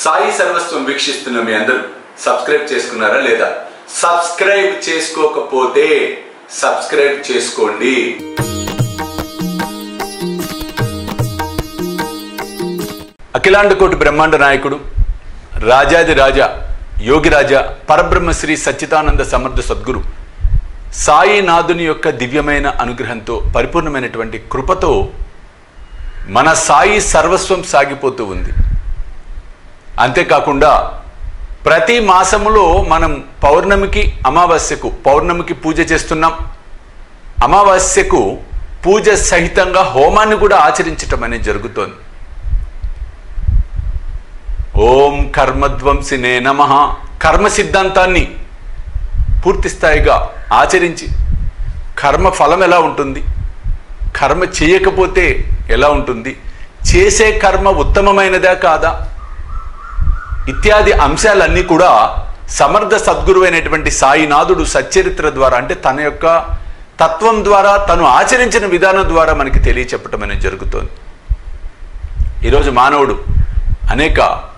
సాయి సర్వస్వం వీక్షిస్తున్న మీ అందరూ సబ్స్క్రైబ్ చేసుకున్నారా లేదా సబ్స్క్రైబ్ చేసుకోకపోతే సబ్స్క్రైబ్ చేసుకోండి అఖిలాండ కోటి బ్రహ్మాండ నాయకుడు రాజాది రాజా యోగిరాజా పరబ్రహ్మ శ్రీ సచ్చిదానంద సమర్థ సద్గురు సాయినాథుని యొక్క దివ్యమైన అనుగ్రహంతో పరిపూర్ణమైనటువంటి కృపతో మన సాయి సర్వస్వం సాగిపోతూ ఉంది అంతేకాకుండా ప్రతి మాసములో మనం పౌర్ణమికి అమావాస్యకు పౌర్ణమికి పూజ చేస్తున్నాం అమావాస్యకు పూజ సహితంగా హోమాన్ని కూడా ఆచరించటం అనేది జరుగుతోంది ఓం కర్మధ్వంసినే నమ కర్మ సిద్ధాంతాన్ని పూర్తి స్థాయిగా ఆచరించి కర్మ ఫలం ఎలా ఉంటుంది కర్మ చేయకపోతే ఎలా ఉంటుంది చేసే కర్మ ఉత్తమమైనదా కాదా ఇత్యాది అంశాలన్నీ కూడా సమర్థ సద్గురువైనటువంటి సాయినాథుడు సచ్చరిత్ర ద్వారా అంటే తన యొక్క తత్వం ద్వారా తను ఆచరించిన విధానం ద్వారా మనకి తెలియచెప్పటం అనేది జరుగుతోంది ఈరోజు మానవుడు అనేక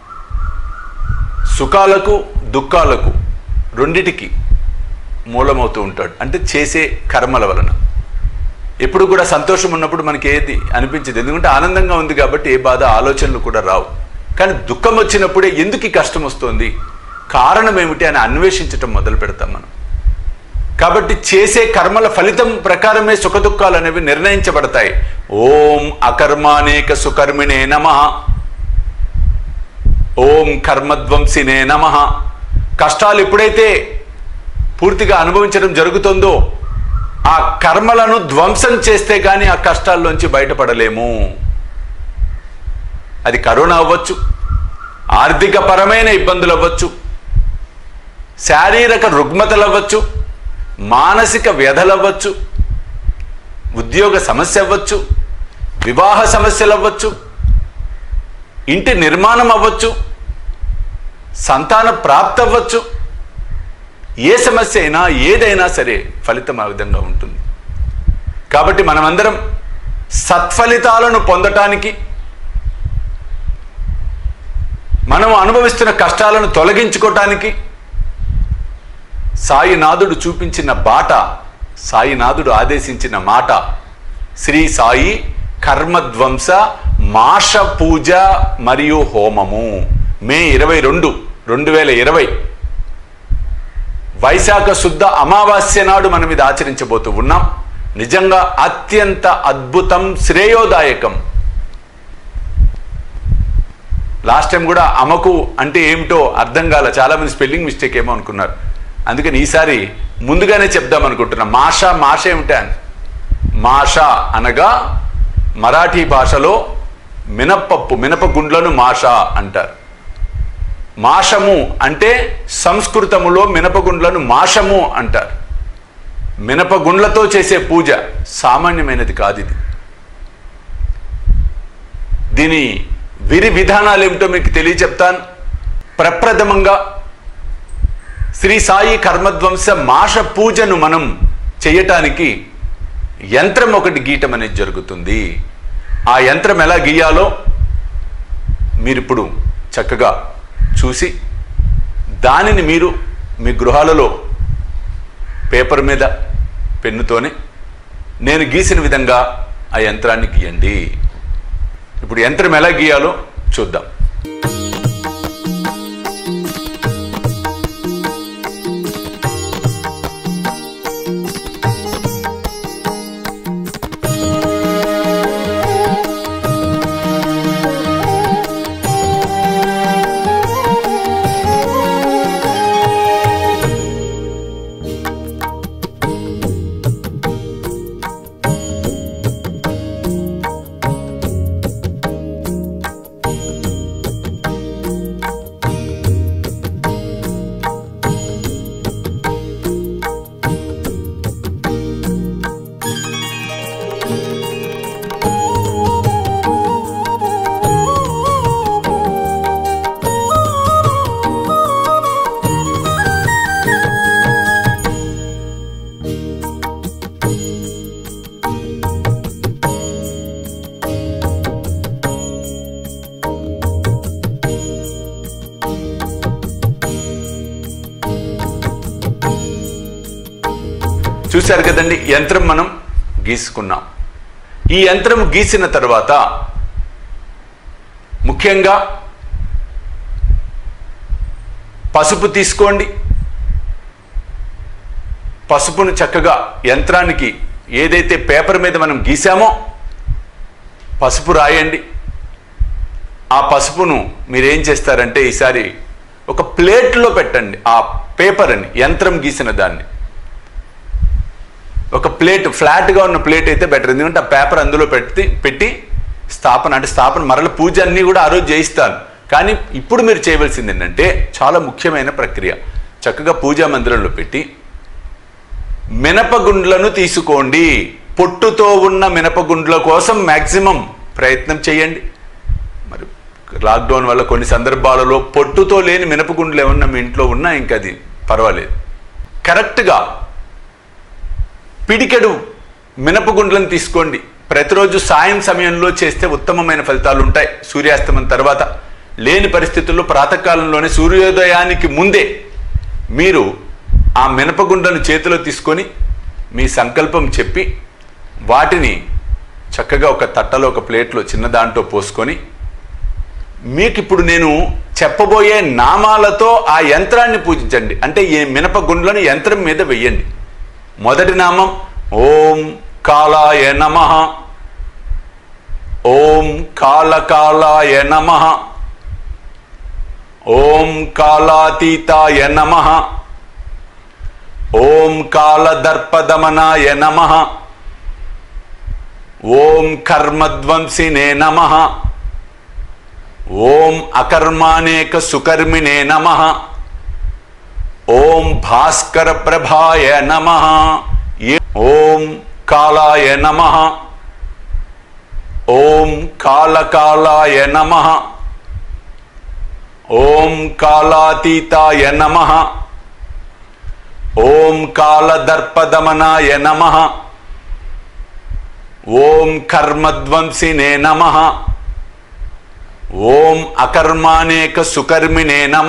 సుఖాలకు దుఃఖాలకు రెండిటికి మూలమవుతూ ఉంటాడు అంటే చేసే కర్మల వలన ఎప్పుడు కూడా సంతోషం ఉన్నప్పుడు మనకి ఏది అనిపించదు ఎందుకంటే ఆనందంగా ఉంది కాబట్టి ఏ బాధ ఆలోచనలు కూడా రావు కానీ దుఃఖం వచ్చినప్పుడే ఎందుకు ఈ కష్టం వస్తుంది కారణం ఏమిటి అని అన్వేషించటం మొదలు పెడతాం మనం కాబట్టి చేసే కర్మల ఫలితం ప్రకారమే సుఖ దుఃఖాలు అనేవి నిర్ణయించబడతాయి ఓం అకర్మానేక సుకర్మిణే నమ ఓం కర్మధ్వంసినే నమ కష్టాలు ఎప్పుడైతే పూర్తిగా అనుభవించడం జరుగుతుందో ఆ కర్మలను ధ్వంసం చేస్తే గాని ఆ కష్టాల్లోంచి బయటపడలేము అది కరోనా అవ్వచ్చు ఆర్థిక పరమైన ఇబ్బందులు అవ్వచ్చు శారీరక రుగ్మతలు అవ్వచ్చు మానసిక వ్యధలు అవ్వచ్చు ఉద్యోగ సమస్య అవ్వచ్చు వివాహ సమస్యలు అవ్వచ్చు ఇంటి నిర్మాణం అవ్వచ్చు సంతాన ప్రాప్తి అవ్వచ్చు ఏ సమస్య అయినా ఏదైనా సరే ఫలితం ఆ విధంగా ఉంటుంది కాబట్టి మనమందరం సత్ఫలితాలను పొందటానికి మనం అనుభవిస్తున్న కష్టాలను తొలగించుకోవటానికి సాయినాథుడు చూపించిన బాట సాయినాథుడు ఆదేశించిన మాట శ్రీ సాయి కర్మధ్వంస మాష పూజ మరియు హోమము మే ఇరవై రెండు రెండు వేల ఇరవై వైశాఖ శుద్ధ అమావాస్య నాడు మనం ఇది ఆచరించబోతూ ఉన్నాం నిజంగా అత్యంత అద్భుతం శ్రేయోదాయకం లాస్ట్ టైం కూడా అమకు అంటే ఏమిటో అర్థం కాల చాలా మంది స్పెల్లింగ్ మిస్టేక్ ఏమో అనుకున్నారు అందుకని ఈసారి ముందుగానే చెప్దాం అనుకుంటున్నా మాష మాష ఏమిటా అని మాష అనగా మరాఠీ భాషలో మినప్పప్పు మినపగుండ్లను మాష అంటారు మాషము అంటే సంస్కృతములో మినపగుండ్లను మాషము అంటారు మినపగుండ్లతో చేసే పూజ సామాన్యమైనది కాదు ఇది దీని విరి విధానాలు ఏమిటో మీకు తెలియచెప్తాను ప్రప్రథమంగా శ్రీ సాయి కర్మధ్వంస మాష పూజను మనం చేయటానికి యంత్రం ఒకటి గీయటం అనేది జరుగుతుంది ఆ యంత్రం ఎలా గీయాలో మీరిప్పుడు చక్కగా చూసి దానిని మీరు మీ గృహాలలో పేపర్ మీద పెన్నుతోనే నేను గీసిన విధంగా ఆ యంత్రాన్ని గీయండి ఇప్పుడు యంత్రం ఎలా గీయాలో చూద్దాం చూశారు కదండి యంత్రం మనం గీసుకున్నాం ఈ యంత్రం గీసిన తర్వాత ముఖ్యంగా పసుపు తీసుకోండి పసుపును చక్కగా యంత్రానికి ఏదైతే పేపర్ మీద మనం గీసామో పసుపు రాయండి ఆ పసుపును మీరేం చేస్తారంటే ఈసారి ఒక ప్లేట్లో పెట్టండి ఆ పేపర్ని యంత్రం గీసిన దాన్ని ఒక ప్లేట్ ఫ్లాట్గా ఉన్న ప్లేట్ అయితే బెటర్ ఎందుకంటే ఆ పేపర్ అందులో పెట్టి పెట్టి స్థాపన అంటే స్థాపన మరల పూజ అన్నీ కూడా ఆ రోజు చేయిస్తాను కానీ ఇప్పుడు మీరు చేయవలసింది ఏంటంటే చాలా ముఖ్యమైన ప్రక్రియ చక్కగా పూజా మందిరంలో పెట్టి మినపగుండ్లను తీసుకోండి పొట్టుతో ఉన్న మినపగుండ్ల కోసం మ్యాక్సిమం ప్రయత్నం చేయండి మరి లాక్డౌన్ వల్ల కొన్ని సందర్భాలలో పొట్టుతో లేని మినపగుండ్లు ఏమన్నా మీ ఇంట్లో ఉన్నా ఇంకా అది పర్వాలేదు కరెక్ట్గా పిడికెడు మినపగుండ్లను తీసుకోండి ప్రతిరోజు సాయం సమయంలో చేస్తే ఉత్తమమైన ఫలితాలు ఉంటాయి సూర్యాస్తమం తర్వాత లేని పరిస్థితుల్లో ప్రాతకాలంలోనే సూర్యోదయానికి ముందే మీరు ఆ మినపగుండ్లను చేతిలో తీసుకొని మీ సంకల్పం చెప్పి వాటిని చక్కగా ఒక తట్టలో ఒక ప్లేట్లో చిన్న దాంట్లో పోసుకొని మీకు ఇప్పుడు నేను చెప్పబోయే నామాలతో ఆ యంత్రాన్ని పూజించండి అంటే ఈ మినపగుండ్లను యంత్రం మీద వెయ్యండి మొదటి నామం ఓం కాలాయ నమ ఓం కాలకాలాయ నమ ఓం కాలాతీతాయ నమ ఓం కాలదర్పదమనాయ నమ ఓం కర్మధ్వంసినే నమ ఓం అకర్మానేక సుకర్మిణే నమ ఓం భాస్కర ప్రభాయ నమ ఓం కాలాయ నమ ఓం కాలకాలాయ నమ ఓం కాలాతీతాయ నమ ఓం కాలదర్పదమనాయ నమ ఓం కర్మధ్వంసినే నమ ఓం అకర్మానేక సుకర్మిణే నమ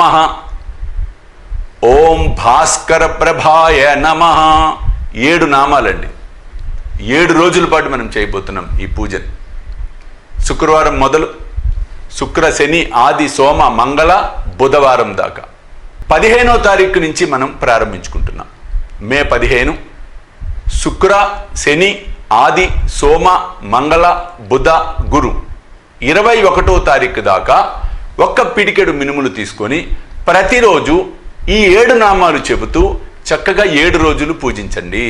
ఓం భాస్కర ప్రభాయ నమ ఏడు నామాలండి ఏడు రోజుల పాటు మనం చేయబోతున్నాం ఈ పూజని శుక్రవారం మొదలు శుక్ర శని ఆది సోమ మంగళ బుధవారం దాకా పదిహేనో తారీఖు నుంచి మనం ప్రారంభించుకుంటున్నాం మే పదిహేను శుక్ర శని ఆది సోమ మంగళ బుధ గురు ఇరవై ఒకటో తారీఖు దాకా ఒక్క పిడికెడు మినుములు తీసుకొని ప్రతిరోజు ఈ ఏడు నామాలు చెబుతూ చక్కగా ఏడు రోజులు పూజించండి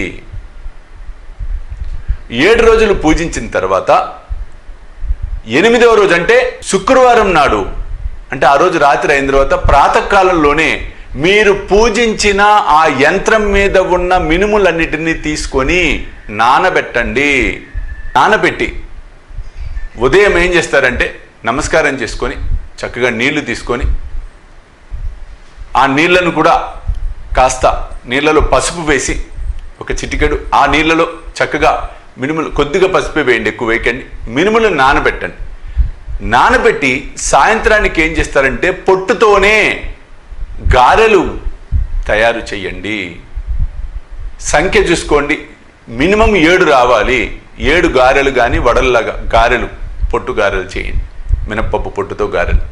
ఏడు రోజులు పూజించిన తర్వాత ఎనిమిదవ రోజు అంటే శుక్రవారం నాడు అంటే ఆ రోజు రాత్రి అయిన తర్వాత ప్రాతకాలంలోనే మీరు పూజించిన ఆ యంత్రం మీద ఉన్న మినుములన్నిటినీ తీసుకొని నానబెట్టండి నానబెట్టి ఉదయం ఏం చేస్తారంటే నమస్కారం చేసుకొని చక్కగా నీళ్లు తీసుకొని ఆ నీళ్లను కూడా కాస్త నీళ్ళలో పసుపు వేసి ఒక చిటికెడు ఆ నీళ్ళలో చక్కగా మినుములు కొద్దిగా పసుపు వేయండి ఎక్కువ వేయకండి మినుములు నానబెట్టండి నానబెట్టి సాయంత్రానికి ఏం చేస్తారంటే పొట్టుతోనే గారెలు తయారు చేయండి సంఖ్య చూసుకోండి మినిమం ఏడు రావాలి ఏడు గారెలు కానీ వడల్లాగా గారెలు పొట్టు గారెలు చేయండి మినప్పప్పు పొట్టుతో గారెలు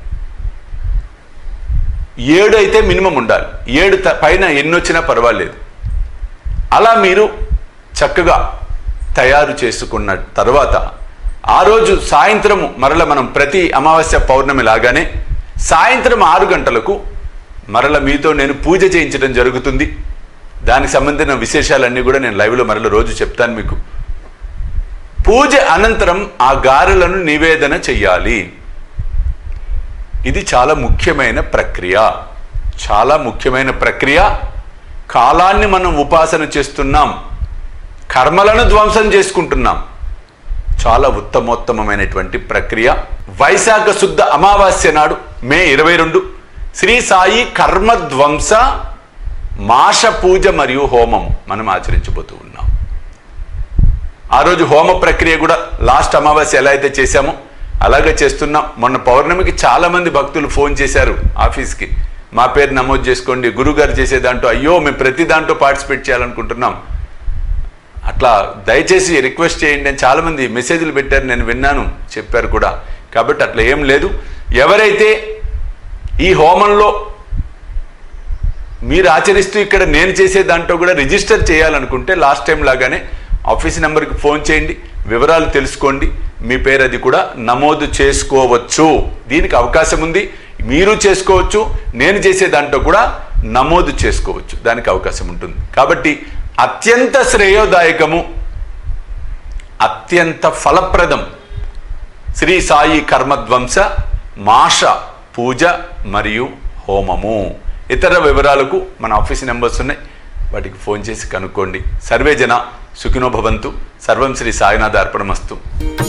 ఏడు అయితే మినిమం ఉండాలి ఏడు త- పైన ఎన్ని వచ్చినా పర్వాలేదు అలా మీరు చక్కగా తయారు చేసుకున్న తర్వాత ఆ రోజు సాయంత్రము మరల మనం ప్రతి అమావాస్య పౌర్ణమి లాగానే సాయంత్రం ఆరు గంటలకు మరల మీతో నేను పూజ చేయించడం జరుగుతుంది దానికి సంబంధించిన విశేషాలన్నీ కూడా నేను లైవ్లో మరల రోజు చెప్తాను మీకు పూజ అనంతరం ఆ గారెలను నివేదన చెయ్యాలి ఇది చాలా ముఖ్యమైన ప్రక్రియ చాలా ముఖ్యమైన ప్రక్రియ కాలాన్ని మనం ఉపాసన చేస్తున్నాం కర్మలను ధ్వంసం చేసుకుంటున్నాం చాలా ఉత్తమోత్తమమైనటువంటి ప్రక్రియ వైశాఖ శుద్ధ అమావాస్య నాడు మే ఇరవై రెండు శ్రీ సాయి కర్మధ్వంస మాష పూజ మరియు హోమం మనం ఆచరించబోతూ ఉన్నాం ఆ రోజు హోమ ప్రక్రియ కూడా లాస్ట్ అమావాస్య ఎలా అయితే చేశామో అలాగే చేస్తున్నాం మొన్న పౌర్ణమికి చాలా మంది భక్తులు ఫోన్ చేశారు ఆఫీస్కి మా పేరు నమోదు చేసుకోండి గురుగారు చేసే దాంట్లో అయ్యో మేము ప్రతి దాంట్లో పార్టిసిపేట్ చేయాలనుకుంటున్నాం అట్లా దయచేసి రిక్వెస్ట్ చేయండి అని చాలామంది మెసేజ్లు పెట్టారు నేను విన్నాను చెప్పారు కూడా కాబట్టి అట్లా ఏం లేదు ఎవరైతే ఈ హోమంలో మీరు ఆచరిస్తూ ఇక్కడ నేను చేసే దాంట్లో కూడా రిజిస్టర్ చేయాలనుకుంటే లాస్ట్ టైం లాగానే ఆఫీస్ నెంబర్కి ఫోన్ చేయండి వివరాలు తెలుసుకోండి మీ పేరు అది కూడా నమోదు చేసుకోవచ్చు దీనికి అవకాశం ఉంది మీరు చేసుకోవచ్చు నేను చేసే దాంట్లో కూడా నమోదు చేసుకోవచ్చు దానికి అవకాశం ఉంటుంది కాబట్టి అత్యంత శ్రేయోదాయకము అత్యంత ఫలప్రదం శ్రీ సాయి కర్మధ్వంస మాష పూజ మరియు హోమము ఇతర వివరాలకు మన ఆఫీస్ నెంబర్స్ ఉన్నాయి వాటికి ఫోన్ చేసి కనుక్కోండి సర్వే జన సుఖినో భవంతు సర్వం శ్రీ సాయినాథ అర్పణమస్తు